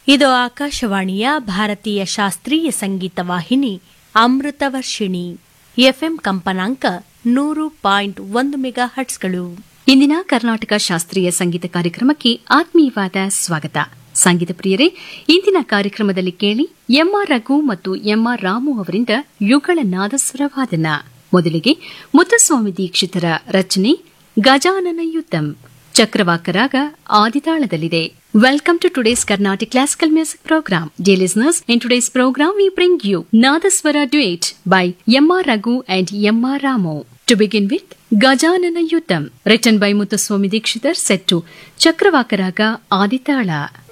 ಇದು ಆಕಾಶವಾಣಿಯ ಭಾರತೀಯ ಶಾಸ್ತ್ರೀಯ ಸಂಗೀತ ವಾಹಿನಿ ಅಮೃತವರ್ಷಿಣಿ ಎಫ್ಎಂ ಕಂಪನಾಂಕ ನೂರು ಪಾಯಿಂಟ್ ಒಂದು ಮೆಗಾ ಹಟ್ಸ್ಗಳು ಇಂದಿನ ಕರ್ನಾಟಕ ಶಾಸ್ತ್ರೀಯ ಸಂಗೀತ ಕಾರ್ಯಕ್ರಮಕ್ಕೆ ಆತ್ಮೀಯವಾದ ಸ್ವಾಗತ ಸಂಗೀತ ಪ್ರಿಯರೇ ಇಂದಿನ ಕಾರ್ಯಕ್ರಮದಲ್ಲಿ ಕೇಳಿ ಎಂಆರ್ ರಘು ಮತ್ತು ಎಂಆರ್ ರಾಮು ಅವರಿಂದ ಯುಗಳ ನಾದಸ್ವರವಾದನ ಮೊದಲಿಗೆ ಮುತ್ತುಸ್ವಾಮಿ ದೀಕ್ಷಿತರ ರಚನೆ ಗಜಾನನ ಯುದ್ಧಂ ಚಕ್ರವಾಕರಾಗ ಆದಿತಾಳದಲ್ಲಿದೆ welcome to today's Carnatic classical music programme dear listeners in today's programme we bring you nadaswara duet by Mr Raghu and Mr Ramu To begin with, Gajanana Yuddham, written by Muthuswami Dikshitar, set to Chakravakaraga Aditala.